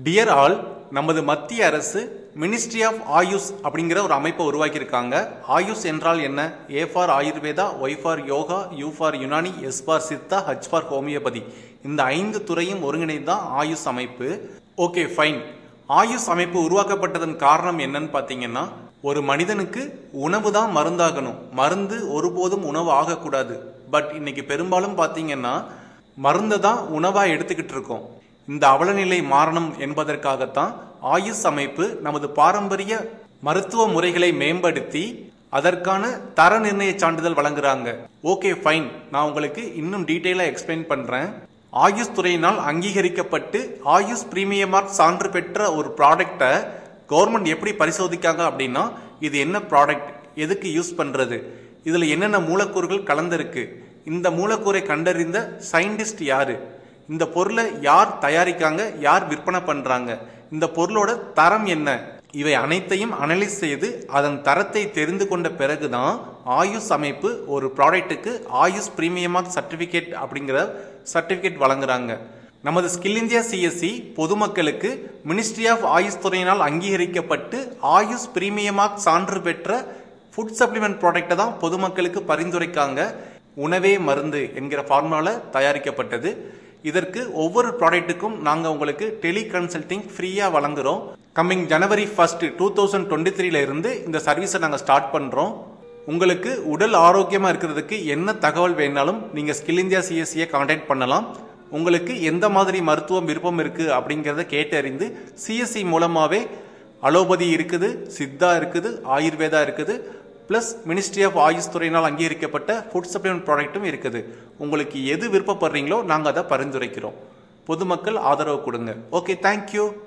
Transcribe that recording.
dear all நமது மத்திய அரசு மினிஸ்ட்ரி ஆஃப் ஆயுஷ் அப்படிங்கிற ஒரு அமைப்பை உருவாக்கியிருக்காங்க ஆயுஷ் என்றால் என்ன A for Ayurveda Y for yoga U for Unani S for Siddha H for homeopathy இந்த ஐந்து துறையும் ஒருங்கிணைந்து தான் ஆயுஷ் அமைப்பு ஓகே ஃபைன் ஆயுஷ் அமைப்பு உருவாக்கப்பட்டதன் காரணம் என்னன்னு பார்த்தீங்கன்னா ஒரு மனிதனுக்கு உணவு தான் மருந்தாகணும் மருந்து ஒருபோதும் உணவு ஆகக்கூடாது பட் இன்னைக்கு பெரும்பாலும் பார்த்தீங்கன்னா மருந்தை தான் உணவாக எடுத்துக்கிட்டு இருக்கோம் இந்த அவலநிலை மாறணும் என்பதற்காகத்தான் ஆயுஷ் அமைப்பு நமது பாரம்பரிய மருத்துவ முறைகளை மேம்படுத்தி அதற்கான தர நிர்ணய சான்றிதழ் வழங்குறாங்க ஓகே ஃபைன் நான் உங்களுக்கு இன்னும் டீட்டெயிலாக எக்ஸ்பிளைன் பண்றேன் ஆயுஷ் துறையினால் அங்கீகரிக்கப்பட்டு ஆயுஷ் பிரீமியம் மார்க் சான்று பெற்ற ஒரு ப்ராடக்டை கவர்மெண்ட் எப்படி பரிசோதிக்காங்க அப்படின்னா இது என்ன ப்ராடக்ட் எதுக்கு யூஸ் பண்றது இதுல என்னென்ன மூலக்கூறுகள் கலந்திருக்கு இந்த மூலக்கூறை கண்டறிந்த சயின்டிஸ்ட் யாரு இந்த பொருளை யார் தயாரிக்காங்க யார் விற்பனை பண்றாங்க இந்த பொருளோட தரம் என்ன இவை அனைத்தையும் அனலைஸ் செய்து அதன் தரத்தை தெரிந்து கொண்ட பிறகுதான் ஆயுஷ் அமைப்பு ஒரு ப்ராடக்ட்டுக்கு ஆயுஷ் பிரீமியமாக சர்டிஃபிகேட் அப்படிங்கிற சர்டிஃபிகேட் வழங்குறாங்க நமது ஸ்கில் இந்தியா சிஎஸ்சி பொதுமக்களுக்கு மினிஸ்ட்ரி ஆஃப் ஆயுஷ் துறையினால் அங்கீகரிக்கப்பட்டு ஆயுஷ் பிரீமியமாக சான்று பெற்ற ஃபுட் சப்ளிமெண்ட் ப்ராடக்டை தான் பொதுமக்களுக்கு பரிந்துரைக்காங்க உணவே மருந்து என்கிற ஃபார்முலாவில் தயாரிக்கப்பட்டது இதற்கு ஒவ்வொரு ப்ராடக்ட்டுக்கும் நாங்கள் உங்களுக்கு டெலி கன்சல்டிங் ஃப்ரீயாக வழங்குறோம் coming January first two thousand twenty த்ரீல இருந்து இந்த சர்வீஸை நாங்கள் ஸ்டார்ட் பண்ணுறோம் உங்களுக்கு உடல் ஆரோக்கியமாக இருக்கிறதுக்கு என்ன தகவல் வேணாலும் நீங்கள் ஸ்கில் இந்தியா சிஎஸ்சியை கான்டாக்ட் பண்ணலாம் உங்களுக்கு எந்த மாதிரி மருத்துவம் விருப்பம் இருக்குது அப்படிங்கிறத கேட்டறிந்து சிஎஸ்சி மூலமாகவே அலோபதி இருக்குது சித்தா இருக்குது ஆயுர்வேதா இருக்குது ப்ளஸ் மினிஸ்ட்ரி ஆஃப் ஆயுஷ் துறையினால் அங்கீகரிக்கப்பட்ட ஃபுட் சப்ளிமெண்ட் ப்ராடக்ட்டும் இருக்குது உங்களுக்கு எது விருப்பப்படுறீங்களோ நாங்கள் அதை பரிந்துரைக்கிறோம் பொதுமக்கள் ஆதரவு கொடுங்க ஓகே தேங்க்யூ